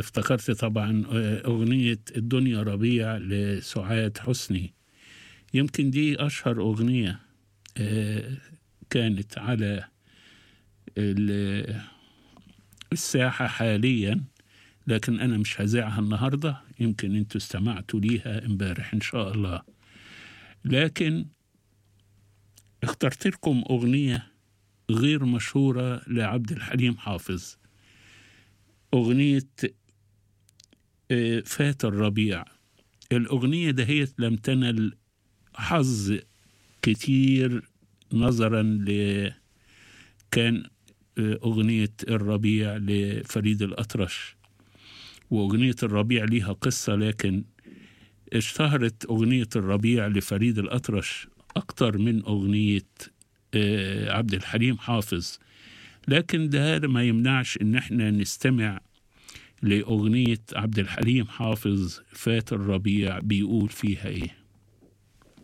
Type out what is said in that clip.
افتكرت طبعا أغنية الدنيا ربيع لسعاد حسني يمكن دي أشهر أغنية كانت على الساحة حاليا لكن أنا مش هذاعها النهاردة يمكن أنتوا استمعتوا ليها امبارح إن شاء الله لكن اخترت لكم أغنية غير مشهورة لعبد الحليم حافظ أغنية فات الربيع الأغنية دهيت لم تنل حظ كتير نظرا ل كان أغنية الربيع لفريد الأطرش وأغنية الربيع ليها قصة لكن اشتهرت أغنية الربيع لفريد الأطرش أكتر من أغنية عبد الحليم حافظ لكن ده ما يمنعش إن احنا نستمع لأغنية عبد الحليم حافظ فات الربيع بيقول فيها إيه